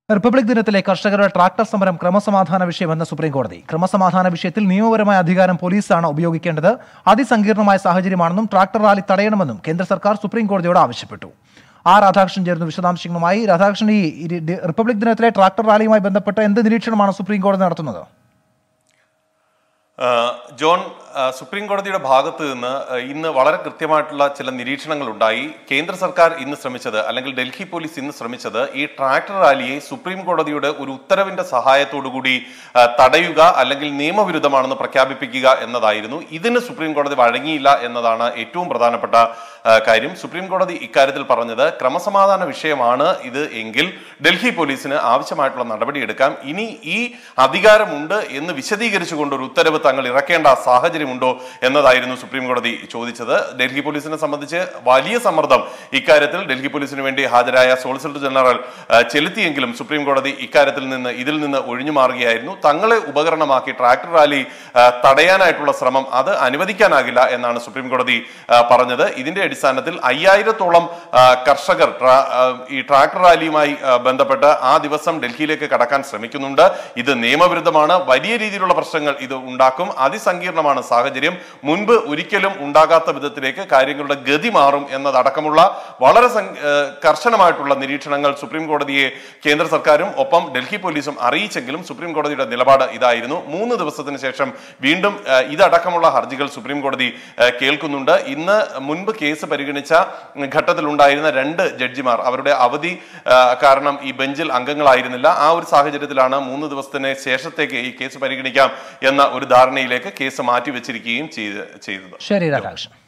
republic ദിനത്തിലെ കർഷകരുടെ tractor സമരം ക്രമസമാധാന വിഷയമെന്ന് സുപ്രീം കോടതി ക്രമസമാധാന വിഷയത്തിൽ നിയമപരമായ അധികാരം പോലീസാണ് ഉപയോഗിക്കേണ്ടത് അതിസങ്കീർണമായ സാഹചര്യമാണെന്നും ട്രാക്ടർ റാലി തടയണമെന്നും കേന്ദ്ര സർക്കാർ സുപ്രീം കോടതിയോട് ആവശ്യപ്പെട്ടു ആർ രാധാകൃഷ്ണൻ ചേർന്നു വിശദാംശങ്ങളുമായി രാധാകൃഷ്ണൻ ഈ ഈ ഡി- റിപ്പബ്ലിക് ദിനത്തിലെ ട്രാക്ടർ റാലിയുമായി ബന്ധപ്പെട്ട് എന്ത് നിരീക്ഷണമാണ് സുപ്രീം കോടതി നടത്തുന്നത് ആ, ജോൺ ആ, സുപ്രീം കോടതിയുടെ ഭാഗത്ത് നിന്ന് ആ, ഇന്ന് വളരെ കൃത്യമായിട്ടുള്ള ചില നിരീക്ഷണങ്ങൾ ഉണ്ടായി കേന്ദ്ര സർക്കാർ ഇന്ന് ശ്രമിച്ചത് അല്ലെങ്കിൽ ഡൽഹി പോലീസ് ഇന്ന് ശ്രമിച്ചത് ഈ ട്രാക്ടർ റാലിയെ സുപ്രീം കോടതിയുടെ ഒരു ഉത്തരവിന്റെ സഹായത്തോടു കൂടി ആ, തടയുക അല്ലെങ്കിൽ നിയമവിരുദ്ധമാണെന്ന് പ്രഖ്യാപിപ്പിക്കുക എന്നതായിരുന്നു ഇതിന് സുപ്രീം കോടതി വഴങ്ങിയില്ല എന്നതാണ് ഏറ്റവും പ്രധാനപ്പെട്ട ആ, കാര്യം സുപ്രീം കോടതി ഇക്കാര്യത്തിൽ പറഞ്ഞത് ക്രമസമാധാന വിഷയമാണ് ഇത് എങ്കിൽ ഡൽഹി പോലീസിന് ആവശ്യമായിട്ടുള്ള നടപടിയെടുക്കാം ഇനി ഈ അധികാരമുണ്ട് എന്ന് വിശദീകരിച്ചുകൊണ്ട് ഒരു ഉത്തരവ് തങ്ങൾ ഇറക്കേണ്ട സാഹചര്യമുണ്ടോ എന്നതായിരുന്നു സുപ്രീം കോടതി ചോദിച്ചത് ഡൽഹി പോലീസിനെ സംബന്ധിച്ച് വലിയ സമ്മർദ്ദം ഇക്കാര്യത്തിൽ ഡൽഹി പോലീസിന് വേണ്ടി ഹാജരായ സോളിസിറ്റർ ജനറൽ ആ, ചെലുത്തിയെങ്കിലും സുപ്രീം കോടതി ഇക്കാര്യത്തിൽ നിന്ന് ഇതിൽ നിന്ന് ഒഴിഞ്ഞു മാറുകയായിരുന്നു തങ്ങളെ ഉപകരണമാക്കി ട്രാക്ടർ റാലി ആ, തടയാനായിട്ടുള്ള ശ്രമം അത് അനുവദിക്കാനാകില്ല എന്നാണ് സുപ്രീം കോടതി ആ, പറഞ്ഞത് ഇതിന്റെ അടിസ്ഥാനത്തിൽ അയ്യായിരത്തോളം ആ, കർഷകർ ട്രാ- ആ, ഈ ട്രാക്ടർ റാലിയുമായി ആ, ബന്ധപ്പെട്ട് ആ ദിവസം ഡൽഹിയിലേക്ക് കടക്കാൻ ശ്രമിക്കുന്നുണ്ട് ഇത് നിയമവിരുദ്ധമാണ് വലിയ രീതിയിലുള്ള പ്രശ്നങ്ങൾ ഇത് ഉണ്ടാക്കും അതിസങ്കീർണമാണ് സാഹചര്യം മുൻപ് ഒരിക്കലും ഉണ്ടാകാത്ത വിധത്തിലേക്ക് കാര്യങ്ങളുടെ ഗതി മാറും എന്നതടക്കമുള്ള വളരെ സങ്ക- ആ, കർശനമായിട്ടുള്ള നിരീക്ഷണങ്ങൾ സുപ്രീം കോടതിയെ കേന്ദ്ര സർക്കാരും ഒപ്പം ഡൽഹി പോലീസും അറിയിച്ചെങ്കിലും സുപ്രീം കോടതിയുടെ നിലപാട് ഇതായിരുന്നു മൂന്ന് ദിവസത്തിന് ശേഷം വീണ്ടും ആ, ഇതടക്കമുള്ള ഹർജികൾ സുപ്രീം കോടതി ആ, കേൾക്കുന്നുണ്ട് ഇന്ന് മുൻപ് കേസ് പരിഗണിച്ച ഘട്ടത്തിലുണ്ടായിരുന്ന രണ്ട് ജഡ്ജിമാർ അവരുടെ അവധി ആ, കാരണം ഈ ബെഞ്ചിൽ അംഗങ്ങളായിരുന്നില്ല ആ ഒരു സാഹചര്യത്തിലാണ് മൂന്ന് ദിവസത്തിന് ശേഷത്തേക്ക് ഈ കേസ് പരിഗണിക്കാം എന്ന ഒരു ധാരണയിലേക്ക് കേസ് മാറ്റിവെച്ചിരിക്കുകയും ചെയ്ത് ചെയ്തത് ശരി രാധാകൃഷ്ണൻ